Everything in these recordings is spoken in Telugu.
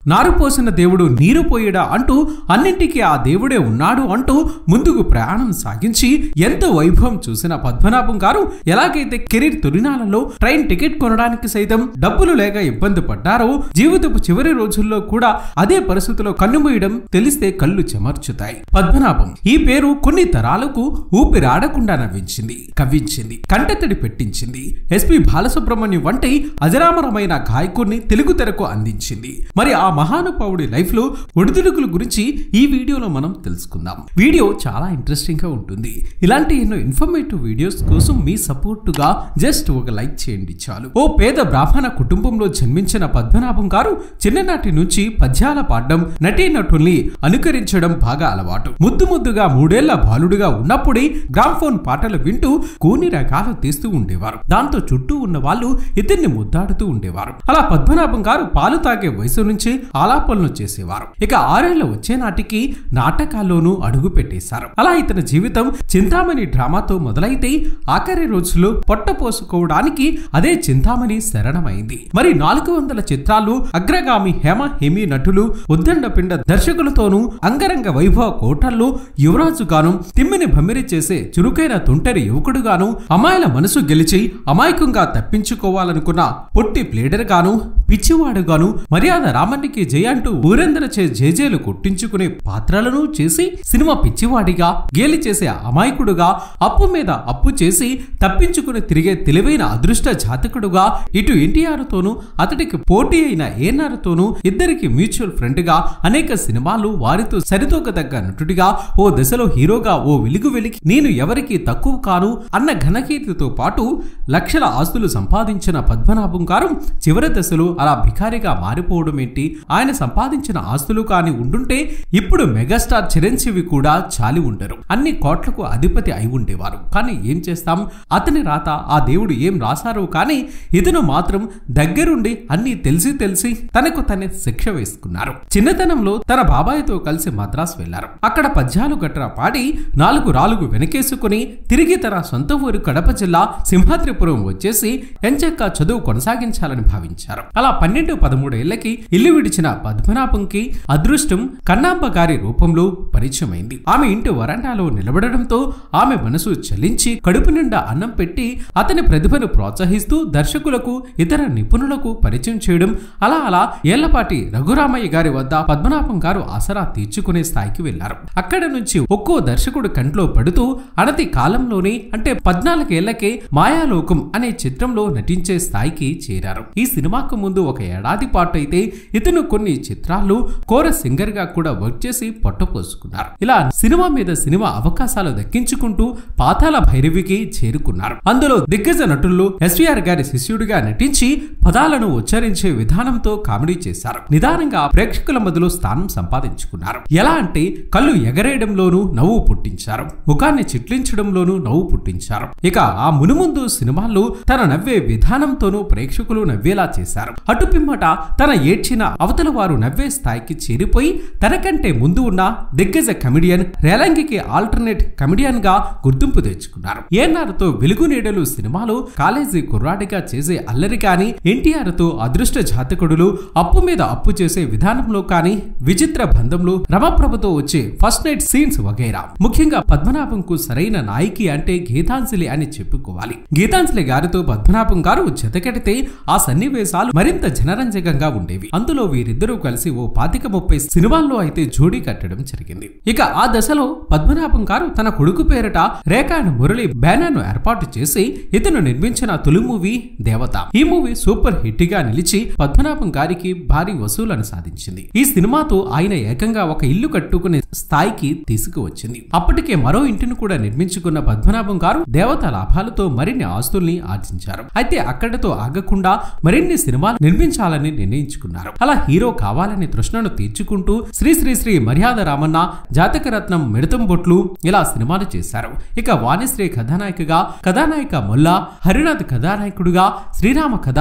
నారు పోసిన దేవుడు నీరు పోయడా అంటూ అన్నింటికీ ఆ దేవుడే ఉన్నాడు అంటూ ముందుకు ప్రయాణం సాగించి ఎంతో వైభవం చూసిన పద్మనాభం గారు ఎలాగైతే కెరీర్ తొలినాలలో ట్రైన్ టికెట్ కొనడానికి సైతం డబ్బులు లేక ఇబ్బంది పడ్డారో జీవితపు చివరి రోజుల్లో కూడా అదే పరిస్థితిలో కన్నుమూయడం తెలిస్తే కళ్ళు చెమర్చుతాయి పద్మనాభం ఈ పేరు కొన్ని తరాలకు ఊపిరాడకుండా నవ్వించింది కవ్వించింది కంటతడి పెట్టించింది ఎస్పి బాలసుబ్రహ్మణ్యం వంటి అజరామరమైన గాయకుడిని తెలుగు తెరకు అందించింది మరి ఆ మహానుభావుడి లైఫ్ లో ఒడిదుడుకుల గురించి ఈ వీడియోలో మనం తెలుసుకుందాం వీడియో చాలా ఇంట్రెస్టింగ్ గా ఉంటుంది ఇలాంటి ఎన్నో ఇన్ఫర్మేటివ్ వీడియోస్ కోసం మీ సపోర్ట్ గా జస్ట్ ఒక లైక్ చేయండి చాలు ఓ పేద బ్రాహ్మణ కుటుంబంలో జన్మించిన పద్మనాభం గారు చిన్ననాటి నుంచి పద్యాల పాడడం నటీనటుల్ని అనుకరించడం బాగా అలవాటు ముద్దు ముద్దుగా మూడేళ్ల బాలుడుగా ఉన్నప్పుడే గ్రామ్ఫోన్ పాటలు వింటూ కూని రకాలు తీస్తూ ఉండేవారు దాంతో చుట్టూ ఉన్న వాళ్ళు ఇతన్ని ముద్దాడుతూ ఉండేవారు అలా పద్మనాభం గారు పాలు తాగే వయసు నుంచి ఆలాపనలు చేసేవారు ఇక ఆరేళ్లు వచ్చే నాటికి నాటకాల్లోనూ అడుగు పెట్టేశారు అలా ఇతని జీవితం చింతామణి డ్రామాతో మొదలైతే ఆఖరి రోజుల్లో పొట్ట పోసుకోవడానికి అదే చింతామణి శరణమైంది మరి నాలుగు వందల చిత్రాలు అగ్రగామి హేమ హేమి నటులు ఉద్దండ పిండ దర్శకులతోనూ అంగరంగ వైభవ కోటల్లో యువరాజుగాను తిమ్మిని భమ్మిరి చేసే చురుకైన తుంటరి యువకుడుగాను అమాయల మనసు గెలిచి అమాయకంగా తప్పించుకోవాలనుకున్న పొట్టి ప్లేడర్ గాను పిచ్చివాడుగాను మర్యాద రామన్నికి జయ అంటూ ఊరందర చే జేజేలు కొట్టించుకునే పాత్రలను చేసి సినిమా పిచ్చివాడిగా గేలి చేసే అమాయకుడుగా అప్పు మీద అప్పు చేసి తప్పించుకుని తిరిగే తెలివైన అదృష్ట జాతకుడుగా ఇటు ఎన్టీఆర్ తోనూ అతడికి పోటీ అయిన ఏఎన్ఆర్ తోనూ ఇద్దరికి మ్యూచువల్ ఫ్రెండ్ గా అనేక సినిమాలు వారితో సరితూగదగ్గ నటుడిగా ఓ దశలో హీరోగా ఓ వెలుగు వెలికి నేను ఎవరికి తక్కువ కాను అన్న ఘనకీర్తితో పాటు లక్షల ఆస్తులు సంపాదించిన పద్మనాభం గారు చివరి దశలో అలా భికారిగా మారిపోవడం ఏంటి ఆయన సంపాదించిన ఆస్తులు కాని ఉండుంటే ఇప్పుడు మెగాస్టార్ చిరంజీవి కూడా చాలి ఉండరు అన్ని కోట్లకు అధిపతి అయి ఉండేవారు కానీ ఏం చేస్తాం అతని రాత ఆ దేవుడు ఏం రాశారో కానీ ఇతను మాత్రం దగ్గరుండి అన్ని తెలిసి తెలిసి తనకు తనే శిక్ష వేసుకున్నారు చిన్నతనంలో తన బాబాయ్తో కలిసి మద్రాసు వెళ్లారు అక్కడ పద్యాలు గట్రా పాడి నాలుగు రాలుగు వెనకేసుకుని తిరిగి తన సొంత ఊరు కడప జిల్లా సింహాద్రిపురం వచ్చేసి ఎంచక్క చదువు కొనసాగించాలని భావించారు అలా పన్నెండు పదమూడేళ్లకి ఇల్లు విడిచిన పద్మనాభంకి అదృష్టం కన్నాంబ గారి రూపంలో పరిచయమైంది ఆమె ఇంటి వరండాలో నిలబడడంతో ఆమె మనసు చలించి కడుపు నిండా అన్నం పెట్టి అతని ప్రతిభను ప్రోత్సహిస్తూ దర్శకులకు ఇతర నిపుణులకు పరిచయం చేయడం అలా అలా ఏళ్లపాటి రఘురామయ్య గారి వద్ద పద్మనాభం గారు ఆసరా తీర్చుకునే స్థాయికి వెళ్లారు అక్కడ నుంచి ఒక్కో దర్శకుడు కంట్లో పడుతూ అనతి కాలంలోనే అంటే పద్నాలుగేళ్లకే మాయాలోకం అనే చిత్రంలో నటించే స్థాయికి చేరారు ఈ సినిమాకు ముందు ఒక ఏడాది పాటు అయితే ఇతను కొన్ని చిత్రాల్లో కోర సింగర్ గా కూడా వర్క్ చేసి పొట్టపోసుకున్నారు ఇలా సినిమా మీద సినిమా అవకాశాలు దక్కించుకుంటూ పాతాల భైరవికి చేరుకున్నారు అందులో దిగ్గజ నటుల్లో ఎస్వీఆర్ గారి శిష్యుడిగా నటించి పదాలను ఉచ్చరించే విధానంతో కామెడీ చేశారు నిదానంగా ప్రేక్షకుల మధ్యలో స్థానం సంపాదించుకున్నారు ఎలా అంటే కళ్ళు ఎగరేయడంలోనూ నవ్వు పుట్టించారు ముఖాన్ని చిట్లించడంలోనూ నవ్వు పుట్టించారు ఇక ఆ మునుముందు సినిమాల్లో తన నవ్వే విధానంతోనూ ప్రేక్షకులు నవ్వేలా చేశారు అటు పిమ్మట తన ఏడ్చిన అవతల వారు నవ్వే స్థాయికి చేరిపోయి తనకంటే ముందు ఉన్న దిగ్గజ కమిడియన్ రేలంగికి ఆల్టర్నేట్ కమిడియన్ గా గుర్తింపు తెచ్చుకున్నారు ఏఎన్ఆర్ తో వెలుగు నీడలు సినిమాలో కాలేజీ కుర్రాడిగా చేసే అల్లరి కాని ఎన్టీఆర్ తో అదృష్ట జాతకుడులు అప్పు మీద అప్పు చేసే విధానంలో కానీ విచిత్ర బంధంలో రమప్రభతో వచ్చే ఫస్ట్ నైట్ సీన్స్ వగైరా ముఖ్యంగా పద్మనాభంకు సరైన నాయకి అంటే గీతాంజలి అని చెప్పుకోవాలి గీతాంజలి గారితో పద్మనాభం గారు జతకెడితే ఆ సన్నివేశాలు మరింత జనరంజకంగా ఉండేవి అందులో వీరిద్దరూ కలిసి ఓ పాతిక ముప్పై సినిమాల్లో అయితే జోడీ కట్టడం జరిగింది ఇక ఆ దశలో పద్మనాభం గారు తన కొడుకు పేరిట రేఖాను మురళి బ్యానర్ ను ఏర్పాటు చేసి ఇతను నిర్మించిన తొలి మూవీ దేవత ఈ మూవీ సూపర్ హిట్ గా నిలిచి పద్మనాభం గారికి భారీ వసూలను సాధించింది ఈ సినిమాతో ఆయన ఏకంగా ఒక ఇల్లు కట్టుకునే స్థాయికి తీసుకువచ్చింది అప్పటికే మరో ఇంటిని కూడా నిర్మించుకున్న పద్మనాభం గారు దేవత లాభాలతో మరిన్ని ఆస్తుల్ని ఆర్జించారు అయితే అక్కడితో ఆగకుండా మరిన్ని సినిమాలు నిర్మించాలని నిర్ణయించుకున్నారు అలా హీరో కావాలని తృష్ణను తీర్చుకుంటూ శ్రీ శ్రీ శ్రీ మర్యాద రామన్న జాతకరత్నం మిడతం బొట్లు ఇలా సినిమాలు చేశారు ఇక వాణిశ్రీ కథానాయికగా కథానాయిక మొల్లా హరినాథ్ కథానాయకుడుగా శ్రీరామ కథ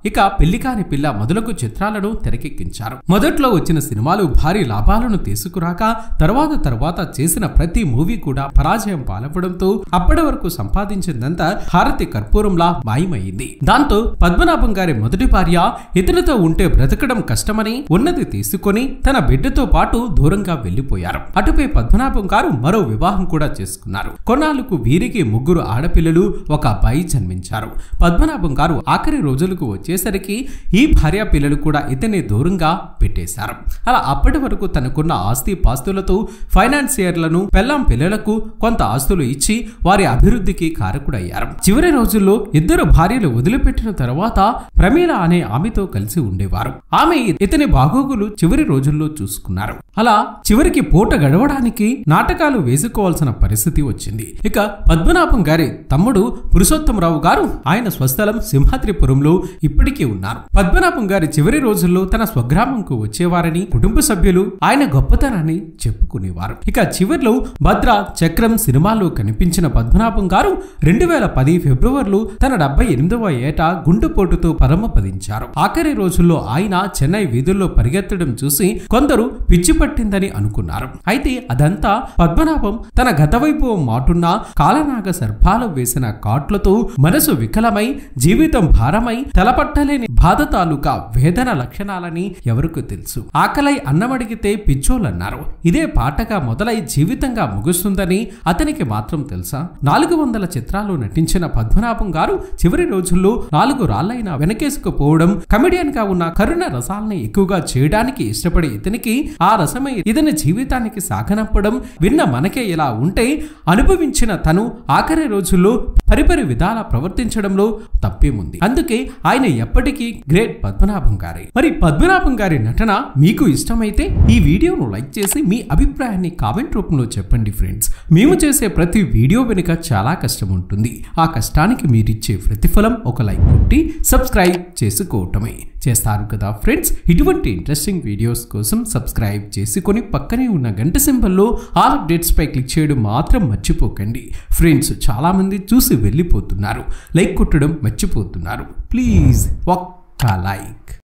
ఇక పెళ్లి కాని పిల్ల మొదలగు చిత్రాలను తెరకెక్కించారు మొదట్లో వచ్చిన సినిమాలు భారీ లాభాలను తీసుకురాక తర్వాత తర్వాత చేసిన ప్రతి మూవీ కూడా పరాజయం పాలపడంతో అప్పటి వరకు సంపాదించిందంతా హారతి కర్పూరంలా మాయమైంది దాంతో పద్మనాభం గారి మొదటి భార్య ఇతనితో ఉంటే బ్రతకడం కష్టమని ఉన్నది తీసుకొని తన బిడ్డతో పాటు దూరంగా వెళ్లిపోయారు అటుపై పద్మనాభం గారు మరో వివాహం కూడా చేసుకున్నారు కొన్నాళ్లకు వీరికి ముగ్గురు ఆడపిల్లలు ఒక అబ్బాయి జన్మించారు పద్మనాభం గారు ఆఖరి రోజులకు వచ్చేసరికి ఈ భార్య పిల్లలు కూడా ఇతన్ని దూరంగా పెట్టేశారు అలా అప్పటి వరకు తనకున్న ఆస్తి పాస్తులతో ఫైనాన్సియర్లను పెళ్ళాం పిల్లలకు కొంత ఆస్తులు ఇచ్చి వారి అభివృద్ధికి కారకుడయ్యారు చివరి రోజుల్లో ఇద్దరు భార్యలు వదిలిపెట్టిన తర్వాత ప్రమీల అనే ఆమెతో కలిసి ఉండేవారు ఆమె ఇతని బాగోగులు చివరి రోజుల్లో చూసుకున్నారు అలా చివరికి పూట గడవడానికి నాటకాలు వేసుకోవాల్సిన పరిస్థితి వచ్చింది ఇక పద్మనాభం గారి తమ్ముడు పురుషోత్తమరావు గారు ఆయన స్వస్థలం సింహాద్రిపురంలో ఇప్పటికీ ఉన్నారు పద్మనాభం గారి చివరి రోజుల్లో తన స్వగ్రామంకు వచ్చేవారని కుటుంబ సభ్యులు ఆయన గొప్పతనాన్ని చెప్పుకునేవారు ఇక చివర్లో భద్ర చక్రం సినిమాలో కనిపించిన పద్మనాభం గారు రెండు వేల పది ఫిబ్రవరిలో తన డెబ్బై ఎనిమిదవ ఏట గుండెపోటుతో పరమపదించారు ఆఖరి రోజుల్లో ఆయన చెన్నై వీధుల్లో పరిగెత్తడం చూసి కొందరు పిచ్చి పట్టిందని అనుకున్నారు అయితే అదంతా పద్మనాభం తన గత వైభవం మాటున్న కాలనాగ సర్పాలు వేసిన కాట్లతో మనసు వికలమై జీవితం భారమై తలపట్టలేని బాధ తాలూకా వేదన లక్షణాలని ఎవరికి తెలుసు ఆకలై అన్నమడిగితే పిచ్చోళ్ళన్నారు ఇదే పాటగా మొదలై జీవితంగా ముగుస్తుందని అతనికి మాత్రం తెలుసా నాలుగు వందల చిత్రాలు నటించిన పద్మనాభం గారు చివరి రోజుల్లో నాలుగు రాళ్లైన వెనకేసుకుపోవడం కమెడియన్ గా ఉన్న కరుణ రసాలని ఎక్కువగా చేయడానికి ఇష్టపడే ఇతనికి ఆ రసమే ఇతని జీవితానికి సాగనంపడం విన్న మనకే ఇలా ఉంటే అనుభవించిన తను ఆఖరి రోజుల్లో పరిపరి విధాల ప్రవర్తించడంలో తప్పేముంది అందుకే ఆయన ఎప్పటికీ గ్రేట్ పద్మనాభం గారే మరి పద్మనాభం గారి నటన మీకు ఇష్టమైతే ఈ వీడియోను లైక్ చేసి మీ అభిప్రాయాన్ని కామెంట్ రూపంలో చెప్పండి ఫ్రెండ్స్ మేము చేసే ప్రతి వీడియో వెనుక చాలా కష్టం ఉంటుంది ఆ కష్టానికి మీరిచ్చే ప్రతిఫలం ఒక లైక్ కొట్టి సబ్స్క్రైబ్ చేసుకోవటమే చేస్తారు కదా ఫ్రెండ్స్ ఇటువంటి ఇంట్రెస్టింగ్ వీడియోస్ కోసం సబ్స్క్రైబ్ చేసుకొని పక్కనే ఉన్న గంట సింబల్లో ఆల్ అప్డేట్స్ పై క్లిక్ చేయడం మాత్రం మర్చిపోకండి ఫ్రెండ్స్ చాలా మంది చూసి వెళ్ళిపోతున్నారు లైక్ కొట్టడం మర్చిపోతున్నారు ప్లీజ్ ఒక్క లైక్